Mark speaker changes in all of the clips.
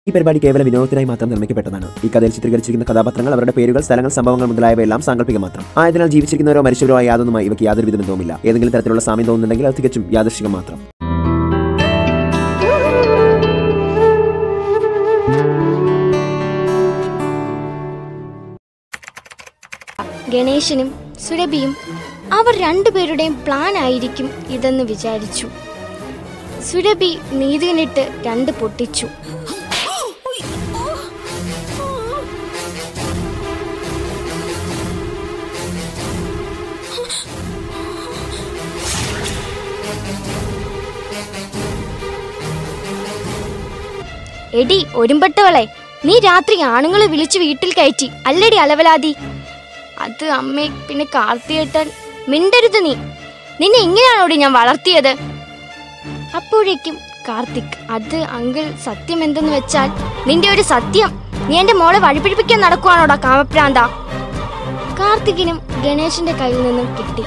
Speaker 1: ഈ പരിപാടി കേവലം വിനോദത്തിനായി മാത്രം നിർമ്മിക്കപ്പെട്ടതാണ് ഈ കഥയിൽ ചിത്രീകരിച്ചിരിക്കുന്ന കഥാപാത്രങ്ങൾ അവരുടെ പേരുകൾ സ്ഥലങ്ങൾ സംഭവങ്ങൾ മുതലായവയെല്ലാം സാങ്കല്പികം മാത്രം ആയതിനാൽ ജീവിച്ചിരിക്കുന്നവരോ മരിച്ചവരോ ആയ യാതൊന്നുമായി ഇവയ്ക്ക് യാതൊരു വിധ ബന്ധവുമില്ല ഏതെങ്കിലും തരത്തിലുള്ള സാമ്യം തോന്നുന്നുണ്ടെങ്കിൽ അത് തികച്ചും യാദൃശികം മാത്രം
Speaker 2: ഗണേശനും സുരഭിയും അവർ രണ്ടുപേരുടെയും പ്ലാൻ ആയിരിക്കും ഇതെന്ന് വിചാരിച്ചു സുരഭി നീതിനിട്ട് രണ്ട് പൊട്ടിച്ചു എടി ഒരുമ്പട്ടവളെ നീ രാത്രി ആണുങ്ങളെ വിളിച്ചു വീട്ടിൽ കയറ്റി അല്ലടി അലവലാതി അത് അമ്മേ പിന്നെ കാർത്തിയേട്ടൻ മിണ്ടരുത് നീ നിന്നെ ഇങ്ങനെയാണോടി ഞാൻ വളർത്തിയത് അപ്പോഴേക്കും കാർത്തിക് അത് അങ്കിൾ സത്യം എന്തെന്ന് വെച്ചാൽ നിന്റെ ഒരു സത്യം നീ എന്റെ മോളെ വഴിപിടിപ്പിക്കാൻ നടക്കുവാണോടാ കാമപ്രാന്ത കാർത്തികിനും ഗണേശന്റെ കയ്യിൽ നിന്നും കിട്ടി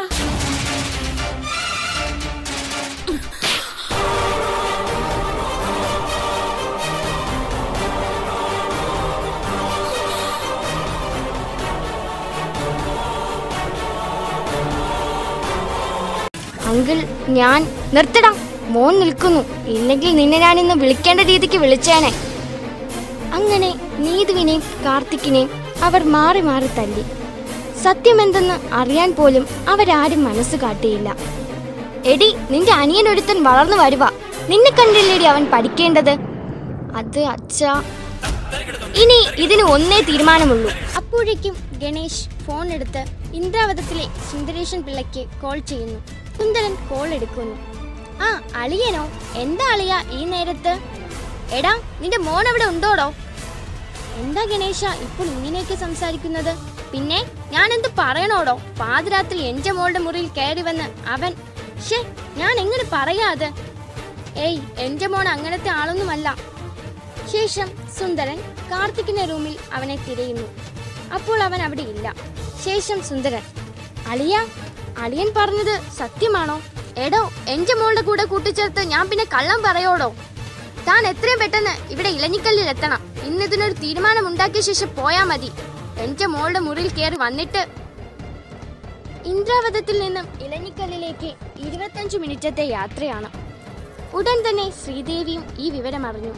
Speaker 2: അങ്കിൾ ഞാൻ നിർത്തടാ മോൻ നിൽക്കുന്നു ഇല്ലെങ്കിൽ നിന്നെ ഞാൻ ഇന്ന് വിളിക്കേണ്ട രീതിക്ക് വിളിച്ചേനെ അങ്ങനെ നീതുവിനെയും കാർത്തിക്കിനെയും അവർ മാറി മാറി തല്ലി സത്യമെന്തെന്ന് അറിയാൻ പോലും അവരാരും മനസ്സ് കാട്ടിയില്ല എടി നിന്റെ അനിയൻ ഒരുത്തൻ വളർന്നു വരുക നിന്നെ കണ്ടില്ലേടി അവൻ പഠിക്കേണ്ടത് അത് അച്ഛാ ഇനി ഇതിന് ഒന്നേ തീരുമാനമുള്ളൂ അപ്പോഴേക്കും ഗണേഷ് ഫോൺ എടുത്ത് ഇന്ദ്രാവതത്തിലെ സുന്ദരേശൻ പിള്ളയ്ക്ക് കോൾ ചെയ്യുന്നു സുന്ദരൻ കോൾ എടുക്കുന്നു ആ അളിയനോ എന്താ അളിയ ഈ നേരത്ത് എടാ നിന്റെ മോൻ അവിടെ ഉണ്ടോടോ എന്താ ഗണേശ ഇപ്പോൾ ഇങ്ങനെയൊക്കെ സംസാരിക്കുന്നത് പിന്നെ ഞാൻ എന്ത് പറയണോടോ പാതിരാത്രി എന്റെ മോളുടെ മുറിയിൽ കയറി വന്ന് അവൻ ഷേ ഞാൻ എങ്ങനെ പറയാത് ഏയ് എന്റെ മോൻ അങ്ങനത്തെ ആളൊന്നുമല്ല ശേഷം സുന്ദരൻ കാർത്തിക്കിന്റെ റൂമിൽ അവനെ തിരയുന്നു അപ്പോൾ അവൻ അവിടെ ഇല്ല ശേഷം സുന്ദരൻ അളിയ അളിയൻ പറഞ്ഞത് സത്യമാണോ എടോ എന്റെ മോളുടെ കൂടെ കൂട്ടിച്ചേർത്ത് ഞാൻ പിന്നെ കള്ളം പറയോടോ താൻ എത്രയും പെട്ടെന്ന് ഇവിടെ ഇലഞ്ഞിക്കല്ലിൽ എത്തണം ഇന്ന് ഇതിനൊരു തീരുമാനം ഉണ്ടാക്കിയ ശേഷം പോയാ മതി എന്റെ മോളുടെ മുറിയിൽ കയറി വന്നിട്ട് ഇന്ദ്രാവതത്തിൽ നിന്നും ഇലഞ്ഞിക്കല്ലിലേക്ക് ഇരുപത്തഞ്ചു മിനിറ്റത്തെ യാത്രയാണ് ഉടൻ തന്നെ ശ്രീദേവിയും ഈ വിവരം അറിഞ്ഞു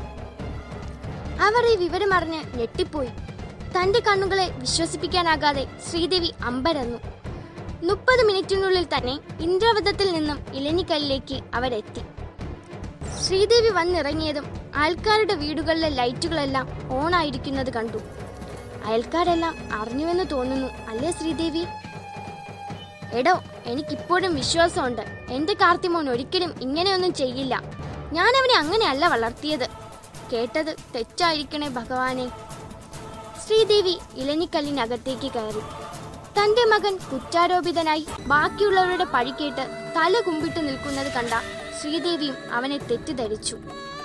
Speaker 2: അവർ ഈ വിവരമറിഞ്ഞ് ഞെട്ടിപ്പോയി തന്റെ കണ്ണുകളെ വിശ്വസിപ്പിക്കാനാകാതെ ശ്രീദേവി അമ്പരന്നു മുപ്പത് മിനിറ്റിനുള്ളിൽ തന്നെ ഇന്ദ്രവതത്തിൽ നിന്നും ഇലഞ്ഞിക്കല്ലിലേക്ക് അവരെത്തി ശ്രീദേവി വന്നിറങ്ങിയതും ആൾക്കാരുടെ വീടുകളിലെ ലൈറ്റുകളെല്ലാം ഓൺ ആയിരിക്കുന്നത് കണ്ടു അയൽക്കാരെല്ലാം അറിഞ്ഞുവെന്ന് തോന്നുന്നു അല്ലേ ശ്രീദേവി എടോ എനിക്കിപ്പോഴും വിശ്വാസമുണ്ട് എന്റെ കാർത്തിമോൻ ഒരിക്കലും ഇങ്ങനെയൊന്നും ചെയ്യില്ല ഞാൻ അവനെ അങ്ങനെയല്ല വളർത്തിയത് കേട്ടത് തെറ്റായിരിക്കണേ ഭഗവാനെ ശ്രീദേവി ഇലഞ്ഞിക്കല്ലിനകത്തേക്ക് കയറി തന്റെ മകൻ കുറ്റാരോപിതനായി ബാക്കിയുള്ളവരുടെ പഴി കേട്ട് തല കുമ്പിട്ട് നിൽക്കുന്നത് കണ്ട ശ്രീദേവിയും അവനെ തെറ്റിദ്ധരിച്ചു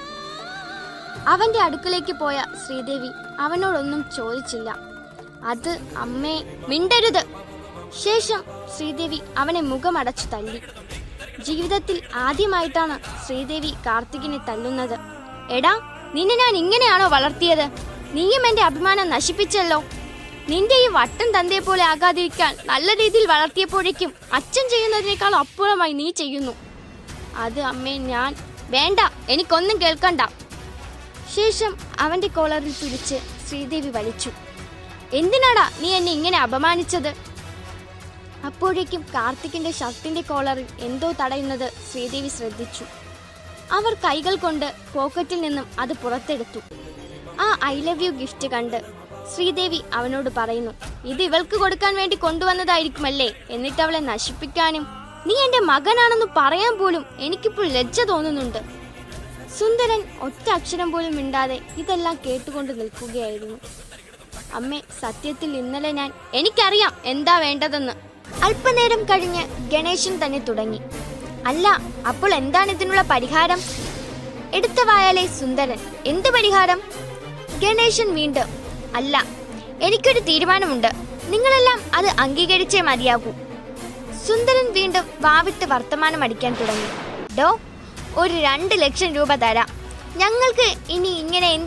Speaker 2: അവന്റെ അടുക്കലേക്ക് പോയ ശ്രീദേവി അവനോടൊന്നും ചോദിച്ചില്ല അത് അമ്മേ മിണ്ടരുത് ശേഷം ശ്രീദേവി അവനെ മുഖമടച്ചു തല്ലി ജീവിതത്തിൽ ആദ്യമായിട്ടാണ് ശ്രീദേവി കാർത്തികിനെ തല്ലുന്നത് എടാ നിന്നെ ഞാൻ ഇങ്ങനെയാണോ വളർത്തിയത് നീയും എന്റെ അഭിമാനം നശിപ്പിച്ചല്ലോ നിന്റെ ഈ വട്ടൻ തന്തയെ പോലെ ആകാതിരിക്കാൻ നല്ല രീതിയിൽ വളർത്തിയപ്പോഴേക്കും അച്ഛൻ ചെയ്യുന്നതിനേക്കാൾ അപ്പുറമായി നീ ചെയ്യുന്നു അത് അമ്മേ ഞാൻ വേണ്ട എനിക്കൊന്നും കേൾക്കണ്ട ശേഷം അവന്റെ കോളറിൽ പിടിച്ച് ശ്രീദേവി വലിച്ചു എന്തിനാടാ നീ എന്നെ ഇങ്ങനെ അപമാനിച്ചത് അപ്പോഴേക്കും കാർത്തിക്കിന്റെ ഷർട്ടിന്റെ കോളറിൽ എന്തോ തടയുന്നത് ശ്രീദേവി ശ്രദ്ധിച്ചു അവർ കൈകൾ കൊണ്ട് പോക്കറ്റിൽ നിന്നും അത് പുറത്തെടുത്തു ആ ഐ ലവ് യു ഗിഫ്റ്റ് കണ്ട് ശ്രീദേവി അവനോട് പറയുന്നു ഇത് ഇവൾക്ക് കൊടുക്കാൻ വേണ്ടി കൊണ്ടുവന്നതായിരിക്കുമല്ലേ എന്നിട്ട് അവളെ നശിപ്പിക്കാനും നീ എന്റെ മകനാണെന്ന് പറയാൻ പോലും എനിക്കിപ്പോൾ ലജ്ജ തോന്നുന്നുണ്ട് സുന്ദരൻ ഒറ്റ അക്ഷരം പോലും മിണ്ടാതെ ഇതെല്ലാം കേട്ടുകൊണ്ട് നിൽക്കുകയായിരുന്നു അമ്മേ സത്യത്തിൽ ഇന്നലെ ഞാൻ എനിക്കറിയാം എന്താ വേണ്ടതെന്ന് അല്പനേരം കഴിഞ്ഞ് ഗണേശൻ തന്നെ തുടങ്ങി അല്ല അപ്പോൾ എന്താണ് ഇതിനുള്ള പരിഹാരം എടുത്ത വായാലെ സുന്ദരൻ എന്ത് പരിഹാരം ഗണേശൻ വീണ്ടും അല്ല എനിക്കൊരു തീരുമാനമുണ്ട് നിങ്ങളെല്ലാം അത് അംഗീകരിച്ചേ മതിയാകൂ സുന്ദരൻ വീണ്ടും വാവിട്ട് വർത്തമാനം അടിക്കാൻ തുടങ്ങി ഡോ ഒരു രണ്ട് ലക്ഷം രൂപ തരാം ഞങ്ങൾക്ക് ഇനി ഇങ്ങനെ എന്തിനു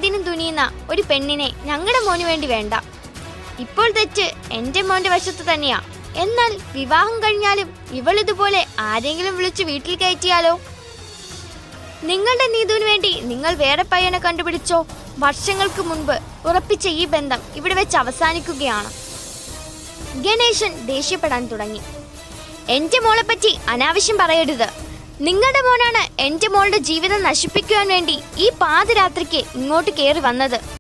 Speaker 2: പണിയുന്ന ഒരു പെണ്ണിനെ ഞങ്ങളുടെ മോന് വേണ്ടി വേണ്ട ഇപ്പോൾ തെറ്റ് എന്റെ മോന്റെ വശത്ത് തന്നെയാ എന്നാൽ വിവാഹം കഴിഞ്ഞാലും ഇവൾ ഇതുപോലെ ആരെങ്കിലും വിളിച്ച് വീട്ടിൽ കയറ്റിയാലോ നിങ്ങളുടെ നീതുവിന് വേണ്ടി നിങ്ങൾ വേറെ പയ്യനെ കണ്ടുപിടിച്ചോ വർഷങ്ങൾക്ക് മുൻപ് ഉറപ്പിച്ച ഈ ബന്ധം ഇവിടെ വെച്ച് അവസാനിക്കുകയാണ് ഗണേശൻ ദേഷ്യപ്പെടാൻ തുടങ്ങി എന്റെ മോളെ പറ്റി അനാവശ്യം പറയരുത് നിങ്ങളുടെ മോനാണ് എന്റെ മോളുടെ ജീവിതം നശിപ്പിക്കുവാൻ വേണ്ടി ഈ പാതിരാത്രിക്ക് ഇങ്ങോട്ട് കയറി വന്നത്